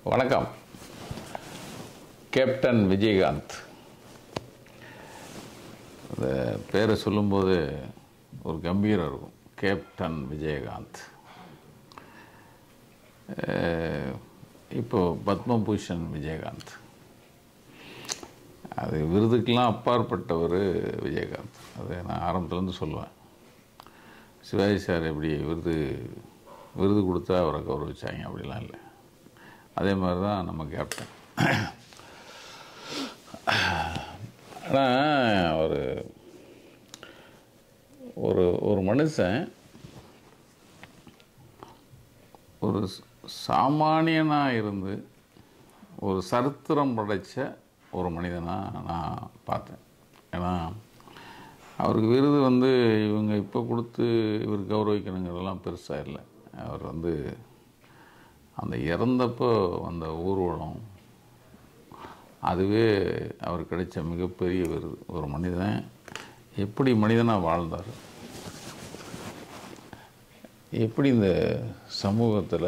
வணக்கம் கேப்டன் விஜயகாந்த் அந்த பேரை சொல்லும்போது ஒரு கம்பீரம் இருக்கும் கேப்டன் விஜயகாந்த் அஹ், இப்போ பத்மபூஷன் விஜயகாந்த் அது விருதுக்கெல்லாம் அப்பாற்பட்டவர் விஜயகாந்த் அது நான் ஆரம்பத்துலேருந்து சொல்லுவேன் சிவாஜி சார் எப்படி விருது விருது கொடுத்தா அவரை கௌரவிச்சாங்க அப்படிலாம் இல்லை அதே மாதிரி தான் நம்ம கேப்டன் ஆனால் ஒரு ஒரு ஒரு மனுஷன் ஒரு சாமானியனாக இருந்து ஒரு சரித்திரம் படைச்ச ஒரு மனிதனாக நான் பார்த்தேன் ஏன்னா அவருக்கு விருது வந்து இவங்க இப்போ கொடுத்து இவர் கௌரவிக்கணுங்கிறதெல்லாம் பெருசாக இல்லை அவர் வந்து அந்த இறந்தப்போ வந்த ஊர்வலம் அதுவே அவர் கிடைச்ச மிகப்பெரிய விருது ஒரு மனிதன் எப்படி மனிதனாக வாழ்ந்தார் எப்படி இந்த சமூகத்தில்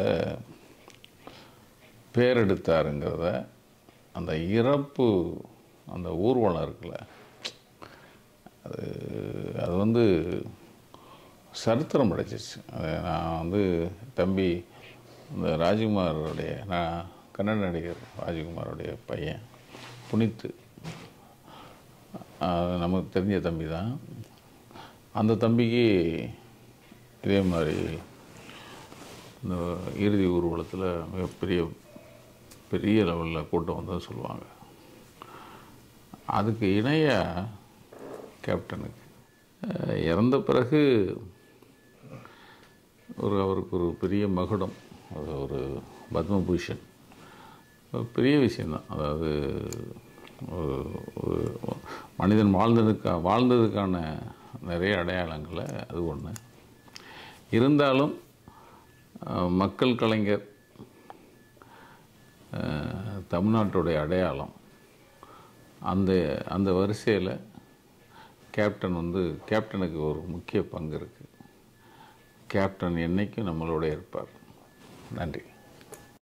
பேரெடுத்தாருங்கிறத அந்த இறப்பு அந்த ஊர்வலம் இருக்குல்ல அது அது வந்து சரித்திரம் படைச்சிச்சு அது நான் வந்து தம்பி இந்த ராஜ்குமாரோடைய நான் கன்னட நடிகர் ராஜ்குமாரோடைய பையன் புனித்து அது நமக்கு தெரிஞ்ச தம்பி தான் அந்த தம்பிக்கு இதே மாதிரி இந்த இறுதி ஊர்வலத்தில் மிகப்பெரிய பெரிய லெவலில் கூட்டம் வந்தது சொல்லுவாங்க அதுக்கு இணையாக கேப்டனுக்கு அஹ், இறந்த பிறகு ஒரு அவருக்கு ஒரு பெரிய மகுடம் அது ஒரு பத்மபூஷன் ஒரு பெரிய விஷயந்தான் அதாவது ஒரு ஒரு மனிதன் வாழ்ந்ததுக்கா வாழ்ந்ததுக்கான நிறைய அடையாளங்களை அது ஒன்று இருந்தாலும் அஹ், மக்கள் கலைஞர் அஹ், தமிழ்நாட்டுடைய அடையாளம் அந்த அந்த வரிசையில் கேப்டன் வந்து கேப்டனுக்கு ஒரு முக்கிய பங்கு இருக்குது கேப்டன் என்றைக்கும் நம்மளோட இருப்பார் நன்றி